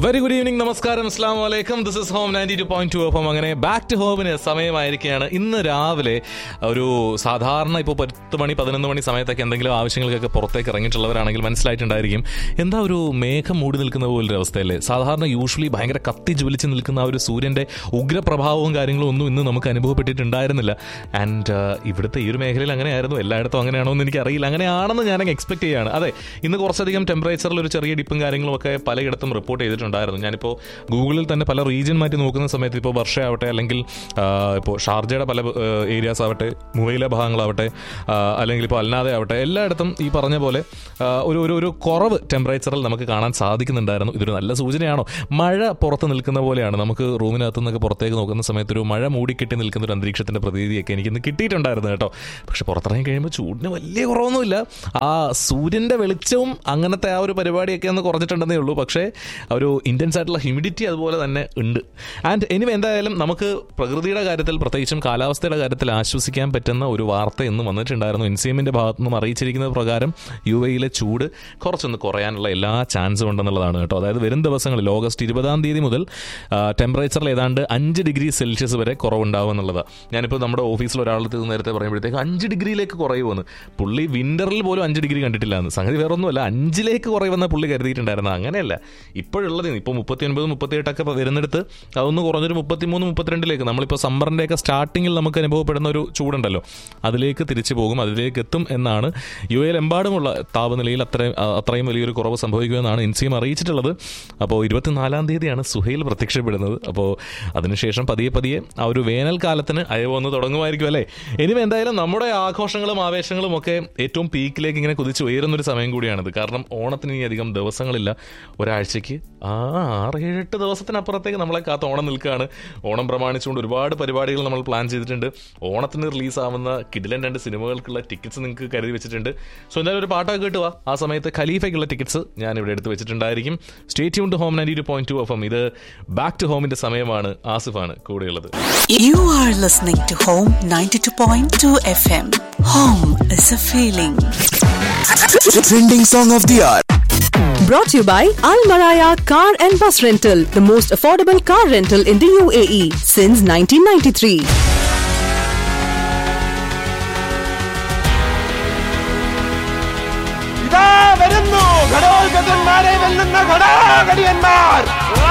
Very good evening നമസ്കാരം അസ്ലാം വലൈക്കും this is Home ninety two point two അപ്പം അങ്ങനെ ബാക്ക് ടു ഹോമിന് സമയമായിരിക്കുകയാണ് ഇന്ന് രാവിലെ ഒരു സാധാരണ ഇപ്പോൾ പത്ത് മണി പതിനൊന്ന് മണി സമയത്തൊക്കെ എന്തെങ്കിലും ആവശ്യങ്ങൾക്കൊക്കെ പുറത്തേക്ക് ഇറങ്ങിയിട്ടുള്ളവരാണെങ്കിൽ മനസ്സിലായിട്ടുണ്ടായിരിക്കും എന്താ ഒരു മേഘം മൂടി നിൽക്കുന്ന പോലൊരു അവസ്ഥയല്ലേ സാധാരണ യൂഷ്വലി ഭയങ്കര കത്തി ജ്വലിച്ച് നിൽക്കുന്ന ആ ഒരു സൂര്യന്റെ ഉഗ്രപ്രഭാവവും കാര്യങ്ങളും ഒന്നും ഇന്ന് നമുക്ക് അനുഭവപ്പെട്ടിട്ടുണ്ടായിരുന്നില്ല ആൻഡ് ഇവിടുത്തെ ഈ ഒരു മേഖലയിൽ അങ്ങനെയായിരുന്നു എല്ലായിടത്തും അങ്ങനെയാണോ എന്ന് എനിക്കറിയില്ല അങ്ങനെയാണെന്ന് ഞാൻ എക്സ്പെക്ട് ചെയ്യുകയാണ് അതെ ഇന്ന് കുറച്ചധികം ടെമ്പറേച്ചറിൽ ഒരു ചെറിയ ഡിപ്പും കാര്യങ്ങളും ഒക്കെ പലയിടത്തും റിപ്പോർട്ട് ചെയ്തിട്ടുണ്ടായിരുന്നു ഞാനിപ്പോൾ ഗൂഗിളിൽ തന്നെ പല റീജിയൻ മാറ്റി നോക്കുന്ന സമയത്ത് ഇപ്പോൾ വർഷയാവട്ടെ അല്ലെങ്കിൽ ആ, ഇപ്പോൾ ഷാർജയുടെ പല ഏരിയാസ് ആവട്ടെ മുവൈലെ ഭാഗങ്ങളാവട്ടെ ആ, അല്ലെങ്കിൽ ഇപ്പോൾ അല്ലാതെ ആവട്ടെ എല്ലായിടത്തും ഈ പറഞ്ഞ പോലെ ആ, ഒരു ഒരു ഒരു കുറവ് ടെമ്പറേച്ചറിൽ നമുക്ക് കാണാൻ സാധിക്കുന്നുണ്ടായിരുന്നു ഇതൊരു നല്ല സൂചനയാണോ മഴ പുറത്ത് നിൽക്കുന്ന പോലെയാണ് നമുക്ക് റൂമിനകത്ത് നിന്നൊക്കെ പുറത്തേക്ക് നോക്കുന്ന സമയത്ത് ഒരു മഴ മൂടിക്കെട്ടി നിൽക്കുന്ന ഒരു അന്തരീക്ഷത്തിന്റെ പ്രതീതിയൊക്കെ എനിക്കിന്ന് കിട്ടിയിട്ടുണ്ടായിരുന്നു കേട്ടോ പക്ഷെ പുറത്തിറങ്ങി കഴിയുമ്പോൾ ചൂടിന് വലിയ കുറവൊന്നുമില്ല ആ സൂര്യന്റെ വെളിച്ചവും അങ്ങനത്തെ ആ ഒരു പരിപാടിയൊക്കെ ഒന്ന് കുറഞ്ഞിട്ടുണ്ടെന്നേ ഉള്ളൂ പക്ഷേ ആ ഒരു ഇന്റൻസ് ആയിട്ടുള്ള ഹ്യൂമിഡിറ്റി അതുപോലെ തന്നെ ഉണ്ട് ആൻഡ് ഇനി എന്തായാലും നമുക്ക് പ്രകൃതിയുടെ കാര്യത്തിൽ പ്രത്യേകിച്ചും കാലാവസ്ഥയുടെ കാര്യത്തിൽ ആശ്വസിക്കാൻ പറ്റുന്ന ഒരു വാർത്ത ഇന്ന് വന്നിട്ടുണ്ടായിരുന്നു എൻസിഎമ്മിന്റെ ഭാഗത്തു നിന്നും അറിയിച്ചിരിക്കുന്നത് പ്രകാരം യു എയിലെ ചൂട് കുറച്ചൊന്ന് കുറയാനുള്ള എല്ലാ ചാൻസും ഉണ്ടെന്നുള്ളതാണ് കേട്ടോ അതായത് വരും ദിവസങ്ങളിൽ ഓഗസ്റ്റ് ഇരുപതാം തീയതി മുതൽ ടെമ്പറേച്ചറിൽ ഏതാണ്ട് അഞ്ച് ഡിഗ്രി സെൽഷ്യസ് വരെ കുറവുണ്ടാവും എന്നുള്ളതാണ് ഞാനിപ്പോൾ നമ്മുടെ ഓഫീസിൽ ഒരാളത്ത് നേരത്തെ പറയുമ്പോഴത്തേക്ക് അഞ്ച് ഡിഗ്രിയിലേക്ക് കുറയുമെന്ന് പുള്ളി വിന്ററിൽ പോലും അഞ്ച് ഡിഗ്രി കണ്ടിട്ടില്ല എന്ന് സംഗതി വേറെ ഒന്നുമല്ല അഞ്ചിലേക്ക് കുറയുമെന്ന പുള്ളി കരുതിയിട്ടുണ്ടായിരുന്നു അങ്ങനെയല്ല ഇപ്പോഴുള്ളത് ഇപ്പോൾ മുപ്പത്തി ഒൻപത് മുപ്പത്തിയെട്ടൊക്കെ വരുന്നിടത്ത് അതൊന്ന് കുറഞ്ഞൊരു മുപ്പത്തിമൂന്ന് മുപ്പത്തിരണ്ടിലേക്ക് നമ്മളിപ്പോൾ സമ്മറിൻ്റെയൊക്കെ സ്റ്റാർട്ടിങ്ങിൽ നമുക്ക് അനുഭവപ്പെടുന്ന ഒരു ചൂടുണ്ടല്ലോ അതിലേക്ക് തിരിച്ചു പോകും അതിലേക്ക് എത്തും എന്നാണ് യു എയിലെമ്പാടുമുള്ള താപനിലയിൽ അത്രയും ആ, അത്രയും വലിയൊരു കുറവ് സംഭവിക്കുമെന്നാണ് ഇൻസിയം അറിയിച്ചിട്ടുള്ളത് അപ്പോൾ ഇരുപത്തിനാലാം തീയതിയാണ് സുഹൈൽ പ്രത്യക്ഷപ്പെടുന്നത് അപ്പോൾ അതിനുശേഷം പതിയെ പതിയെ ആ ഒരു വേനൽക്കാലത്തിന് അയവ് വന്ന് തുടങ്ങുമായിരിക്കും അല്ലേ ഇനി എന്തായാലും നമ്മുടെ ആഘോഷങ്ങളും ആവേശങ്ങളും ഒക്കെ ഏറ്റവും പീക്കിലേക്ക് ഇങ്ങനെ കുതിച്ച് ഉയരുന്നൊരു സമയം കൂടിയാണിത് കാരണം ഓണത്തിന് ഇനി അധികം ദിവസങ്ങളില്ല ഒരാഴ്ചയ്ക്ക് ആ ആറ് ഏഴെട്ട് ദിവസത്തിനപ്പുറത്തേക്ക് നമ്മളെ കാത്ത് ഓണം നിൽക്കുകയാണ് ഓണം പ്രമാണിച്ചുകൊണ്ട് ഒരുപാട് പരിപാടികൾ നമ്മൾ പ്ലാൻ ചെയ്തിട്ടുണ്ട് ഓണത്തിന് റിലീസാവുന്ന കിഡിലൻ രണ്ട് സിനിമകൾക്കുള്ള ടിക്കറ്റ്സ് നിങ്ങൾക്ക് കരുതി വെച്ചിട്ടുണ്ട് സോ എന്തായാലും ഒരു പാട്ടൊക്കെ കിട്ടുക ആ സമയത്ത് ഖലീഫയ്ക്കുള്ള ടിക്കറ്റ്സ് ഞാൻ ഇവിടെ എടുത്ത് വെച്ചിട്ടുണ്ടായിരിക്കും stay tuned to Home ninety two point two F M ഇത് ബാക്ക് ടു ഹോമിന്റെ സമയമാണ് ആസിഫാണ് കൂടെയുള്ളത് You are listening to Home 92.2 FM. Home is a feeling. Trending song of the hour. Brought to you by Al Maraya Car and Bus Rental, the most affordable car rental in the UAE since 1993. ഇതാ വരുന്നു ഘടോത്കചന്മാരെ വെല്ലുന്ന ഘടാഘടിയന്മാർ